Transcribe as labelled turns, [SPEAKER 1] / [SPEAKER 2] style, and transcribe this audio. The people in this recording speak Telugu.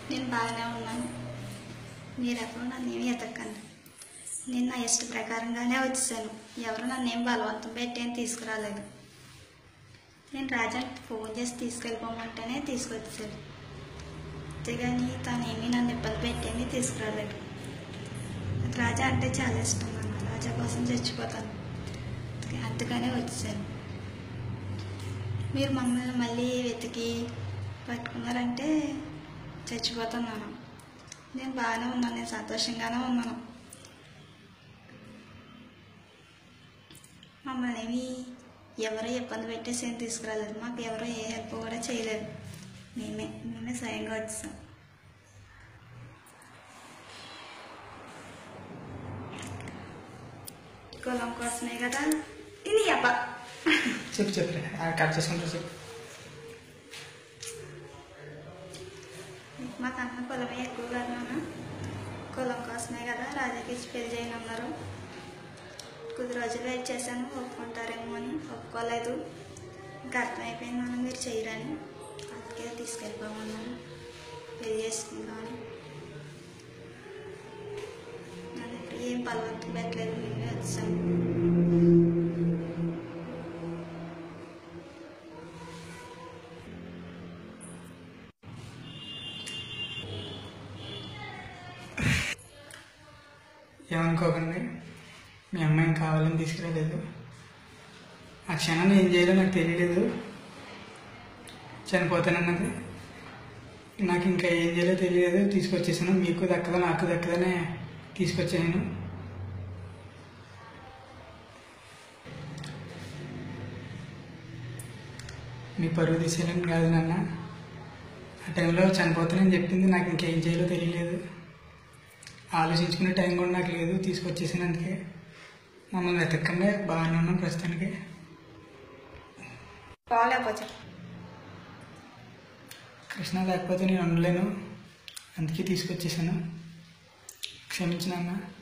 [SPEAKER 1] నేను బాగానే ఉన్నాను మీరెవరు నన్ను ఏమీ ఎతక్కండి నేను నా ఇష్ట ప్రకారంగానే వచ్చేసాను ఎవరు నన్ను ఏం బలవంతం పెట్టి ఏం తీసుకురాలేదు నేను రాజాకి ఫోన్ చేసి తీసుకెళ్ళిపోమంటేనే తీసుకొచ్చాడు అంతేగాని తను ఏమీ నన్ను ఇబ్బంది పెట్టేమీ తీసుకురాలేదు నాకు రాజా అంటే చాలా ఇష్టం అన్న రాజా కోసం చచ్చిపోతాను అందుకనే వచ్చేసాను మీరు మమ్మల్ని మళ్ళీ వెతికి పట్టుకున్నారంటే చచ్చిపోతున్నాను నేను బాగానే ఉన్నాను నేను సంతోషంగానే ఉన్నాను మమ్మల్ని ఏమి ఎవరో ఇబ్బంది పెట్టేసి ఏం తీసుకురాలేదు మాకు ఎవరో ఏ హెల్ప్ కూడా చేయలేదు మేమే మేమే స్వయంగా వచ్చాం కులం కోసమే కదా ఇది అబ్బా
[SPEAKER 2] చెప్పు చెప్పు కట్ చేసుకుంటా చెప్పు
[SPEAKER 1] మాకన్నా కులమే ఎక్కువ కదా నాన్న కులం కోసమే కదా రాజాకి ఇచ్చి పెళ్లి చేయనన్నారు కొద్ది రోజులు వెయిట్ చేశాను ఒప్పుకుంటారేమో అని ఒప్పుకోలేదు ఇంకా అర్థమైపోయింది మనం మీరు చేయరని అందుకే తీసుకెళ్ళిపోమన్నాను పెళ్లి చేసుకుందామని నన్ను ఎప్పుడు ఏం బలవంతం పెట్టలేదు మేమే వచ్చాము
[SPEAKER 2] ఏమనుకోకండి మీ అమ్మాయిని కావాలని తీసుకురాలేదు ఆ క్షణం ఏం చేయాలో నాకు తెలియలేదు చనిపోతానన్నది నాకు ఇంకా ఏం చేయాలో తెలియలేదు తీసుకొచ్చేసాను మీకు దక్కదా నాకు దక్కదనే తీసుకొచ్చాను మీ పరువు తీసేయాలని కాదు నాన్న ఆ టైంలో చనిపోతానని చెప్పింది నాకు ఇంకేం చేయాలో తెలియలేదు ఆలోచించుకునే టైం కూడా నాకు లేదు తీసుకొచ్చేసాను అందుకే మమ్మల్ని వెతకండి బాగానే ఉన్నాం ప్రస్తుతానికి
[SPEAKER 1] పోలేకపోతే
[SPEAKER 2] కృష్ణ లేకపోతే నేను ఉండలేను అందుకే తీసుకొచ్చేసాను క్షమించిన అన్న